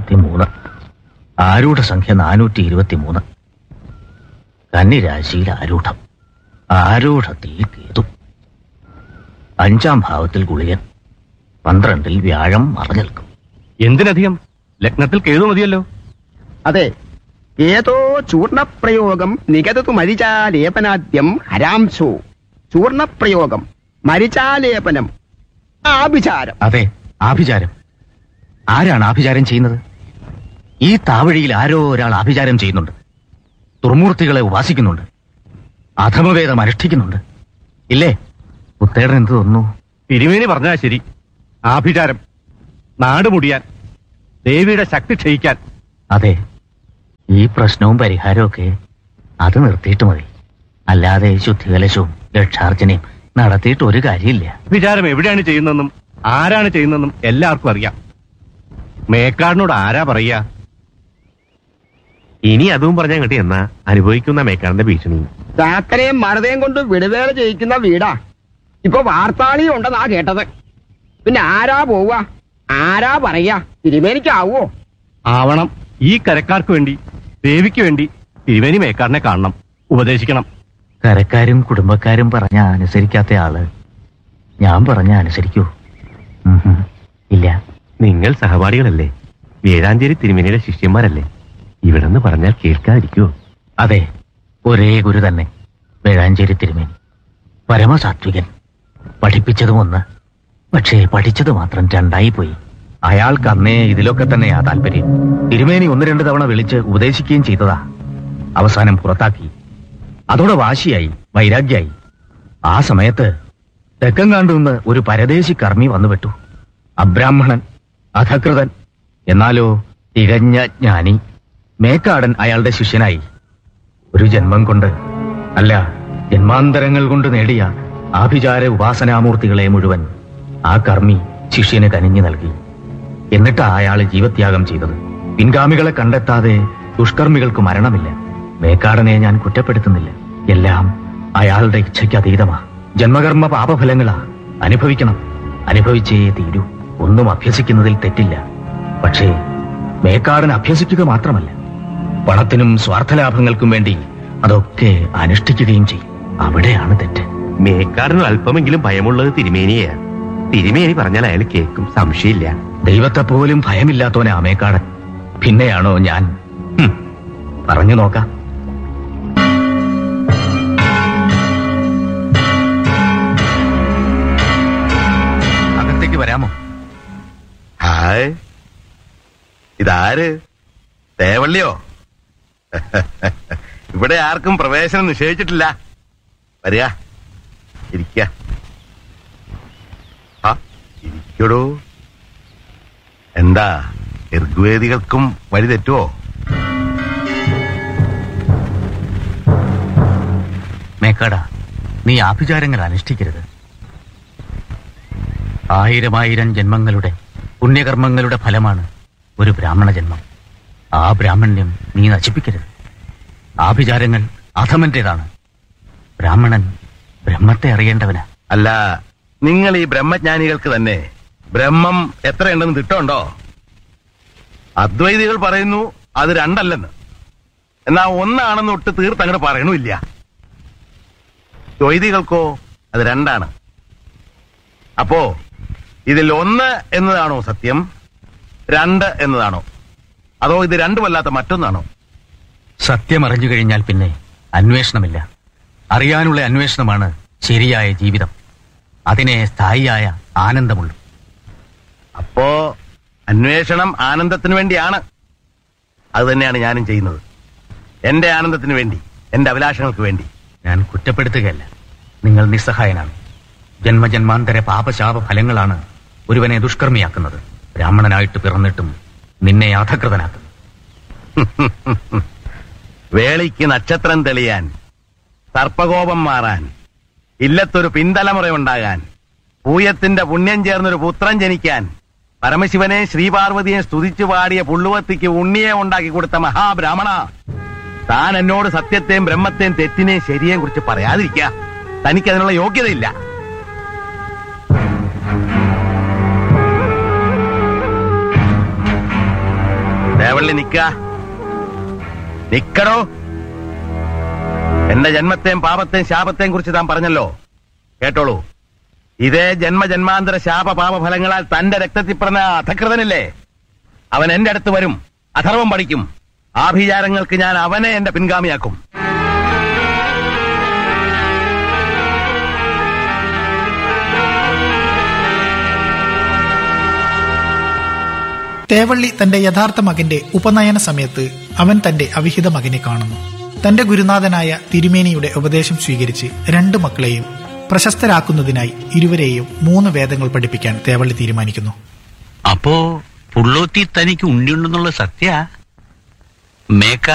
ഇരുപത്തി മൂന്ന് ആരൂഢ സംഖ്യ നാനൂറ്റി ഇരുപത്തി മൂന്ന് കന്നിരാശിയിൽ ആരൂഢം ആരൂഢത്തിൽ കേതു അഞ്ചാം ഭാവത്തിൽ ഗുളികൻ പന്ത്രണ്ടിൽ വ്യാഴം മറഞ്ഞു നിൽക്കും എന്തിനധികം ലഗ്നത്തിൽ കേതു മതിയല്ലോ അതെ ഏതോ ചൂർണപ്രയോഗം നികതതു മരിചാലേപനാദ്യം ഹരാംശോ ചൂർണപ്രയോഗം മരിചാലേപനം ആഭിചാരം അതെ ആഭിചാരം ആരാണ് ആഭിചാരം ചെയ്യുന്നത് ഈ താവഴിയിൽ ആരോ ഒരാൾ ആഭിചാരം ചെയ്യുന്നുണ്ട് ദുർമൂർത്തികളെ ഉപാസിക്കുന്നുണ്ട് അധമവേദം അനുഷ്ഠിക്കുന്നുണ്ട് ഇല്ലേ ഉത്തേടൻ എന്ത് തോന്നുന്നു തിരുമേനി പറഞ്ഞാ ശരി ആഭിചാരം നാട് മുടിയാൻ ദേവിയുടെ ശക്തി ക്ഷയിക്കാൻ അതെ ഈ പ്രശ്നവും പരിഹാരമൊക്കെ അത് നിർത്തിയിട്ട് മതി അല്ലാതെ ശുദ്ധികലശവും രക്ഷാർച്ചനയും നടത്തിയിട്ട് ഒരു കാര്യമില്ല വിചാരം എവിടെയാണ് ചെയ്യുന്നതെന്നും ആരാണ് ചെയ്യുന്നതെന്നും എല്ലാവർക്കും അറിയാം മേക്കാടിനോട് ആരാ പറയാ ഇനി അതും പറഞ്ഞാൽ കിട്ടി എന്നാ അനുഭവിക്കുന്ന മേക്കാരന്റെ ഭീഷണി ചാക്കരയും മരതയും കൊണ്ട് വിടുവേല ചെയ്യിക്കുന്ന വീടാ ഇപ്പൊ വാർത്താളിയും ഉണ്ടെന്നാ കേട്ടത് പിന്നെ ആരാ പോവുക ആരാ പറയാ തിരുമേനിക്കാവോ ആവണം ഈ കരക്കാർക്ക് വേണ്ടി ദേവിക്ക് വേണ്ടി തിരുമേനി മേക്കാടിനെ കാണണം ഉപദേശിക്കണം കരക്കാരും കുടുംബക്കാരും പറഞ്ഞ അനുസരിക്കാത്ത ആള് ഞാൻ പറഞ്ഞ അനുസരിക്കൂ ഉം ഹും. ഇല്ല നിങ്ങൾ സഹപാഠികളല്ലേ വേഴാഞ്ചേരി തിരുമേനിയുടെ ശിഷ്യന്മാരല്ലേ ഇവിടെന്ന് പറഞ്ഞാൽ കേൾക്കാതിരിക്കുവോ അതെ ഒരേ ഗുരു തന്നെ വേഴാഞ്ചേരി തിരുമേനി പരമസാത്വികൻ പഠിപ്പിച്ചതും ഒന്ന് പക്ഷേ പഠിച്ചത് മാത്രം രണ്ടായി പോയി അയാൾക്ക് അന്നേ ഇതിലൊക്കെ തന്നെയാ താല്പര്യം തിരുമേനി ഒന്ന് രണ്ട് തവണ വിളിച്ച് ഉപദേശിക്കുകയും ചെയ്തതാ അവസാനം പുറത്താക്കി അതോടെ വാശിയായി വൈരാഗ്യായി ആ സമയത്ത് തെക്കങ്കാണ്ടുനിന്ന് ഒരു പരദേശി കർമ്മി വന്നുപെട്ടു അബ്രാഹ്മണൻ അധകൃതൻ എന്നാലോ തികഞ്ഞ ജ്ഞാനി മേക്കാടൻ അയാളുടെ ശിഷ്യനായി ഒരു ജന്മം കൊണ്ട് അല്ല ജന്മാന്തരങ്ങൾ കൊണ്ട് നേടിയ ആഭിചാര ഉപാസനാമൂർത്തികളെ മുഴുവൻ ആ കർമ്മി ശിഷ്യന് കനിഞ്ഞു നൽകി എന്നിട്ടാ അയാൾ ജീവത്യാഗം ചെയ്തത് പിൻഗാമികളെ കണ്ടെത്താതെ ദുഷ്കർമ്മികൾക്ക് മരണമില്ല മേക്കാടനെ ഞാൻ കുറ്റപ്പെടുത്തുന്നില്ല എല്ലാം അയാളുടെ ഇച്ഛയ്ക്ക് അതീതമാ ജന്മകർമ്മ പാപഫലങ്ങളാ അനുഭവിക്കണം അനുഭവിച്ചേ തീരൂ ഒന്നും അഭ്യസിക്കുന്നതിൽ തെറ്റില്ല പക്ഷേ മേക്കാടൻ അഭ്യസിക്കുക മാത്രമല്ല പണത്തിനും സ്വാർത്ഥലാഭങ്ങൾക്കും വേണ്ടി അതൊക്കെ അനുഷ്ഠിക്കുകയും ചെയ്യും അവിടെയാണ് തെറ്റ് മേക്കാരന് അല്പമെങ്കിലും ഭയമുള്ളത് തിരുമേനിയാ തിരുമേനി പറഞ്ഞാൽ അയാൾ കേൾക്കും സംശയമില്ല ദൈവത്തെ പോലും ഭയമില്ലാത്തോനെ മേക്കാടൻ പിന്നെയാണോ ഞാൻ ഹും, പറഞ്ഞു നോക്കാം അകത്തേക്ക് വരാമോ ഹായ് ഇതാര് തേവള്ളിയോ ഇവിടെ ആർക്കും പ്രവേശനം നിഷേധിച്ചിട്ടില്ല വരിക ഇരിക്ക ആ ഇരിക്കടോ എന്താ ഋഗ്വേദികൾക്കും വഴി തെറ്റുവോ മേക്കാട നീ ആഭിചാരങ്ങൾ അനുഷ്ഠിക്കരുത് ആയിരം ആയിരം ജന്മങ്ങളുടെ പുണ്യകർമ്മങ്ങളുടെ ഫലമാണ് ഒരു ബ്രാഹ്മണ ജന്മം ആ ബ്രാഹ്മണ്യം നീ നശിപ്പിക്കരുത് ആഭിചാരങ്ങൾ അധമന്റേതാണ് ബ്രാഹ്മണൻ ബ്രഹ്മത്തെ അറിയേണ്ടവനാ അല്ല നിങ്ങൾ ഈ ബ്രഹ്മജ്ഞാനികൾക്ക് തന്നെ ബ്രഹ്മം എത്രയുണ്ടെന്ന് തിട്ടമുണ്ടോ അദ്വൈതികൾ പറയുന്നു അത് രണ്ടല്ലെന്ന് എന്നാ ഒന്നാണെന്ന് ഒട്ട് തീർത്ത് അങ്ങോട്ട് പറയണമില്ല ദ്വൈതികൾക്കോ അത് രണ്ടാണ് അപ്പോ ഇതിൽ ഒന്ന് എന്നതാണോ സത്യം രണ്ട് എന്നതാണോ അതോ ഇത് രണ്ടുമല്ലാത്ത മറ്റൊന്നാണോ സത്യം അറിഞ്ഞു കഴിഞ്ഞാൽ പിന്നെ അന്വേഷണമില്ല അറിയാനുള്ള അന്വേഷണമാണ് ശരിയായ ജീവിതം അതിനെ സ്ഥായിയായ ആനന്ദമുള്ളൂ അപ്പോ അന്വേഷണം ആനന്ദത്തിന് വേണ്ടിയാണ് അത് തന്നെയാണ് ഞാനും ചെയ്യുന്നത് എന്റെ ആനന്ദത്തിന് വേണ്ടി എന്റെ അഭിലാഷങ്ങൾക്ക് വേണ്ടി ഞാൻ കുറ്റപ്പെടുത്തുകയല്ല നിങ്ങൾ നിസ്സഹായനാണ് ജന്മജന്മാന്തര പാപശാപ ഫലങ്ങളാണ് ഒരുവനെ ദുഷ്കർമ്മിയാക്കുന്നത് ബ്രാഹ്മണനായിട്ട് പിറന്നിട്ടും നിന്നെ അധകൃതനാക്കുന്നു വേളിക്ക് നക്ഷത്രം തെളിയാൻ സർപ്പകോപം മാറാൻ ഇല്ലത്തൊരു പിന്തലമുറയുണ്ടാകാൻ പൂയത്തിന്റെ പുണ്യം ചേർന്നൊരു പുത്രൻ ജനിക്കാൻ പരമശിവനെ ശ്രീപാർവതിയെ സ്തുതിച്ചു പാടിയ പുള്ളുവത്തിക്ക് ഉണ്ണിയെ ഉണ്ടാക്കി കൊടുത്ത മഹാബ്രാഹ്മണ താൻ എന്നോട് സത്യത്തെയും ബ്രഹ്മത്തെയും തെറ്റിനെയും ശരിയെയും കുറിച്ച് പറയാതിരിക്കുക തനിക്ക് അതിനുള്ള യോഗ്യതയില്ല തേവള്ളി നിക്ക നിക്കടോ എന്റെ ജന്മത്തെയും പാപത്തെയും ശാപത്തെയും കുറിച്ച് താൻ പറഞ്ഞല്ലോ കേട്ടോളൂ ഇതേ ജന്മജന്മാന്തര ശാപ പാപഫലങ്ങളാൽ തന്റെ രക്തത്തിൽ പറഞ്ഞ അധകൃതനില്ലേ അവൻ എന്റെ അടുത്ത് വരും അഥർവം പഠിക്കും ആഭിചാരങ്ങൾക്ക് ഞാൻ അവനെ എന്റെ പിൻഗാമിയാക്കും തേവള്ളി തന്റെ യഥാർത്ഥ മകന്റെ ഉപനയന സമയത്ത് അവൻ തന്റെ അവിഹിത മകനെ കാണുന്നു തന്റെ ഗുരുനാഥനായ തിരുമേനിയുടെ ഉപദേശം സ്വീകരിച്ച് രണ്ടു മക്കളെയും പ്രശസ്തരാക്കുന്നതിനായി ഇരുവരെയും മൂന്ന് വേദങ്ങൾ പഠിപ്പിക്കാൻ തേവള്ളി തീരുമാനിക്കുന്നു അപ്പോ പുള്ളോത്തി തനിക്ക് ഉണ്ടിയുണ്ടെന്നുള്ള സത്യ മേക്ക